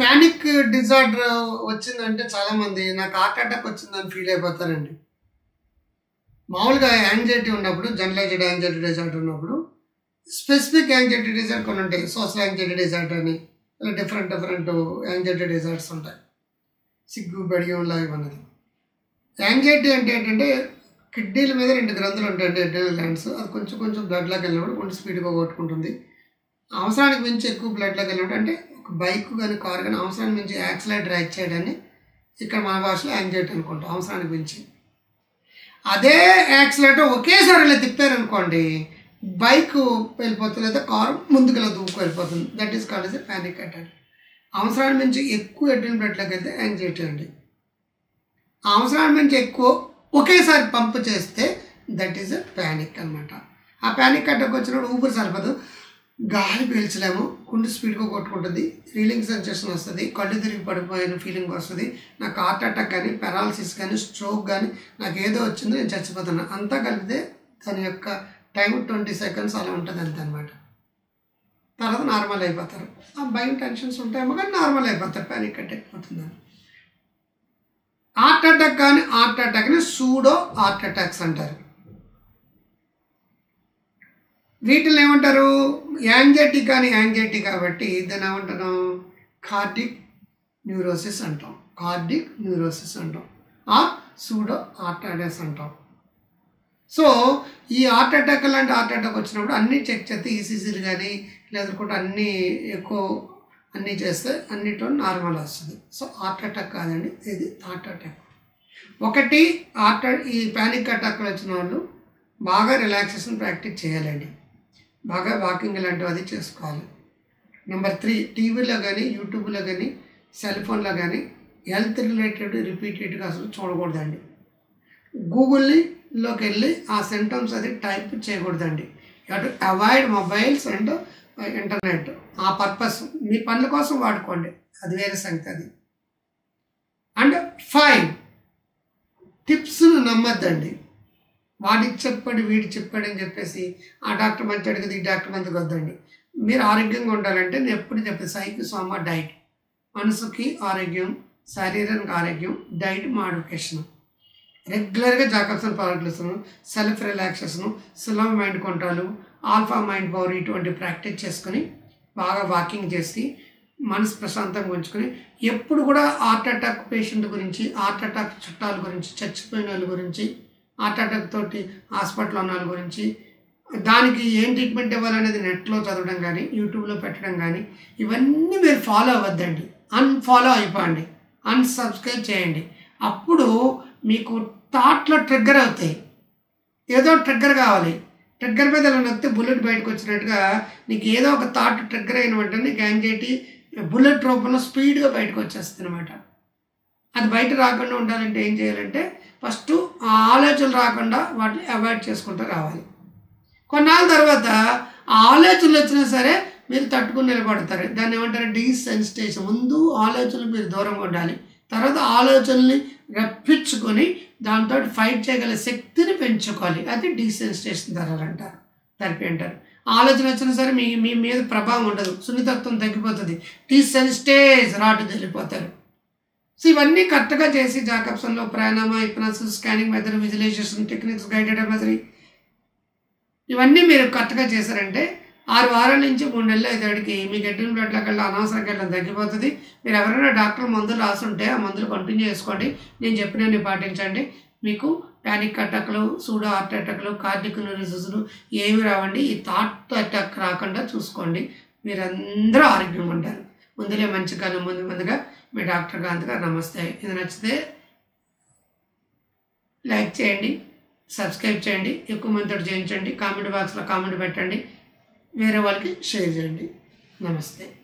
panic disorder వచ్చిందంటే చాలామంది నాకు హార్ట్ అటాక్ వచ్చిందని ఫీల్ అయిపోతారండి మామూలుగా యాంగ్జైటీ ఉన్నప్పుడు జనరలైజ్డ్ యాంగ్జైటీ డిజార్డర్ ఉన్నప్పుడు స్పెసిఫిక్ యాంగ్జైటీ డిజార్డర్ కొన్ని ఉంటాయి సోషల్ యాంగ్జైటీ డిజార్డర్ అని ఇలా డిఫరెంట్ డిఫరెంట్ యాంగ్జైటీ డిజార్డర్స్ ఉంటాయి సిగ్గు బడియంలా ఇవన్నది యాంగ్జైటీ అంటే ఏంటంటే కిడ్నీల మీద రెండు గ్రంథులు ఉంటాయండి ఎడ్రినల్ గ్లాండ్స్ అది కొంచెం కొంచెం బ్లడ్లోకి వెళ్ళినప్పుడు కొంచెం స్పీడ్గా కొట్టుకుంటుంది అవసరానికి మించి ఎక్కువ బ్లడ్లోకి వెళ్ళినప్పుడు అంటే ఒక బైక్ కానీ కార్ కానీ అవసరానికి మించి యాక్సిలేట్ డ్రైవ్ చేయడాన్ని ఇక్కడ మన భాషలో యాంగ్జైటీ అనుకుంటాం అవసరానికి మించి అదే యాక్సిలేటర్ ఒకేసారి ఇలా తిప్పారనుకోండి బైక్ వెళ్ళిపోతుంది లేదా కారు ముందుకు ఇలా దూకు వెళ్ళిపోతుంది that is called as panic attack అవసరానికి మించి ఎక్కువ ఎడ్రిన్ బ్లడ్లోకి వెళ్తే యాంగ్జైటీ అండి ఆ అవసరానికి మించి ఎక్కువ ఒకేసారి పంపు చేస్తే దట్ ఈస్ ప్యానిక్ అనమాట ఆ ప్యానిక్ అటాక్ వచ్చినప్పుడు ఊపిరి సరిపదు గాలి పీల్చలేము గుండె స్పీడ్గా కొట్టుకుంటుంది రీలింగ్ సెన్సేషన్ వస్తుంది కళ్ళు తిరిగి పడిపోయిన ఫీలింగ్ వస్తుంది నాకు హార్ట్ అటాక్ కానీ పెరాలసిస్ కానీ స్ట్రోక్ కానీ నాకు ఏదో వచ్చిందో నేను చచ్చిపోతాను అంతా కలిపితే దాని యొక్క టైం ట్వంటీ సెకండ్స్ అలా ఉంటుంది అంతే అనమాట తర్వాత నార్మల్ అయిపోతారు ఆ భయం టెన్షన్స్ ఉంటాయేమో కానీ నార్మల్ అయిపోతారు ప్యానిక్ అటాక్ అవుతుందని హార్ట్ అటాక్ కానీ హార్ట్ అటాక్ని సూడో హార్ట్ అటాక్స్ అంటారు వీటిని ఏమంటారు యాంగ్జైటీ కానీ యాంగ్జైటీ కాబట్టి దాన్ని ఏమంటాను కార్డిక్ న్యూరోసిస్ అంటాం కార్డిక్ న్యూరోసిస్ అంటాం ఆ సూడో హార్ట్ అటాక్స్ అంటాం సో ఈ హార్ట్ అటాక్ లాంటి హార్ట్ అటాక్ వచ్చినప్పుడు అన్నీ చెక్ చేస్తే ఈసీసీలు కానీ లేదంటే అన్నీ ఎక్కువ అన్నీ చేస్తే అన్నిట్లో నార్మల్ వస్తుంది సో హార్ట్ అటాక్ కాదండి ఇది హార్ట్ అటాక్ ఒకటి హార్ట్ ఈ ప్యానిక్ అటాక్లు వచ్చిన వాళ్ళు బాగా రిలాక్సేషన్ ప్రాక్టీస్ చేయాలండి బాగా వాకింగ్ లాంటివి అది చేసుకోవాలి నెంబర్ త్రీ టీవీలో కానీ యూట్యూబ్లో కానీ సెల్ ఫోన్లో కానీ హెల్త్ రిలేటెడ్ రిపీటెడ్గా అసలు చూడకూడదండి గూగుల్ని లోకి వెళ్ళి ఆ సిమ్టమ్స్ అది టైప్ చేయకూడదండి to avoid mobiles and internet ఆ పర్పస్ మీ పనుల కోసం వాడుకోండి అది వేరే సంగతి అది అండ్ ఫైవ్ టిప్స్ను నమ్మద్దండి వాడికి చెప్పాడు వీడికి చెప్పాడు అని చెప్పేసి ఆ డాక్టర్ మంచి కదా ఈ డాక్టర్ మంచిగా వద్దండి మీరు ఆరోగ్యంగా ఉండాలంటే నేను ఎప్పుడు చెప్పేది సైకి సోమ డైట్ మనసుకి ఆరోగ్యం శారీరక ఆరోగ్యం డైట్ మాడిఫికేషన్ రెగ్యులర్గా జాకబ్సన్ పాలకులు సెల్ఫ్ రిలాక్సేషన్ స్లో మైండ్ కొంటాలు ఆల్ఫా మైండ్ పవర్ ఇటువంటి ప్రాక్టీస్ చేసుకొని బాగా వాకింగ్ చేసి మనసు ప్రశాంతంగా ఉంచుకొని ఎప్పుడు కూడా హార్ట్ అటాక్ పేషెంట్ గురించి హార్ట్ అటాక్ చుట్టాల గురించి చచ్చిపోయిన వాళ్ళ గురించి హార్ట్ అటాక్ తోటి హాస్పిటల్ ఉన్న వాళ్ళ గురించి దానికి ఏం ట్రీట్మెంట్ ఇవ్వాలనేది నెట్లో చదవడం కానీ యూట్యూబ్లో పెట్టడం కానీ ఇవన్నీ మీరు ఫాలో అవ్వద్దండి అన్ఫాలో అయిపోండి అన్సబ్స్క్రైబ్ చేయండి అప్పుడు మీకు థాట్లో ట్రిగ్గర్ అవుతాయి ఏదో ట్రిగ్గర్ కావాలి ట్రిగ్గర్ మీద ఇలా నొక్కితే బుల్లెట్ బయటకు వచ్చినట్టుగా నీకు ఏదో ఒక థాట్ ట్రిగ్గర్ అయిన వెంటనే నీకు యాంగ్జైటీ బుల్లెట్ రూపంలో స్పీడ్గా బయటకు వచ్చేస్తుంది అనమాట అది బయట రాకుండా ఉండాలంటే ఏం చేయాలంటే ఫస్ట్ ఆ ఆలోచనలు రాకుండా వాటిని అవాయిడ్ చేసుకుంటూ రావాలి కొన్నాళ్ళ తర్వాత ఆ ఆలోచనలు వచ్చినా సరే మీరు తట్టుకుని నిలబడతారు దాన్ని ఏమంటారు డీసెన్సిటేషన్ ముందు ఆలోచనలు మీరు దూరంగా ఉండాలి తర్వాత ఆలోచనల్ని రప్పించుకొని దాంతో ఫైట్ చేయగల శక్తిని పెంచుకోవాలి అది డీసెన్సిటేషన్ ధరలు అంటారు థెరపీ అంటారు ఆలోచన వచ్చినా సరే మీ మీ మీద ప్రభావం ఉండదు సున్నితత్వం తగ్గిపోతుంది డీసెన్సిటేజ్ రాటు వెళ్ళిపోతారు సో ఇవన్నీ కరెక్ట్గా చేసి జాకబ్సన్లో ప్రాణామా hypnosis scanning method visualization techniques guided method ఇవన్నీ మీరు కరెక్ట్గా చేశారంటే ఆరు వారాల నుంచి మూడు నెలలు ఐదేడికి మీ గడ్డిన బ్లడ్ల కల్లా అనవసరం గడ్డం తగ్గిపోతుంది మీరు ఎవరైనా డాక్టర్ మందులు రాసుంటే ఆ మందులు కంటిన్యూ చేసుకోండి నేను చెప్పినవి పాటించండి మీకు ప్యానిక్ అటాక్లు సూడో హార్ట్ అటాక్లు కార్డిక్ న్యూరిసిస్లు ఏమి రావండి ఈ థాట్ అటాక్ రాకుండా చూసుకోండి మీరందరూ ఆరోగ్యంగా ఉంటారు ముందులే మంచి కాలం ముందు ముందుగా మీ డాక్టర్ కాంత్ గారు నమస్తే ఇది నచ్చితే లైక్ చేయండి సబ్స్క్రైబ్ చేయండి ఎక్కువ మందితో చేయించండి కామెంట్ బాక్స్లో కామెంట్ పెట్టండి వేరే వాళ్ళకి షేర్ చేయండి నమస్తే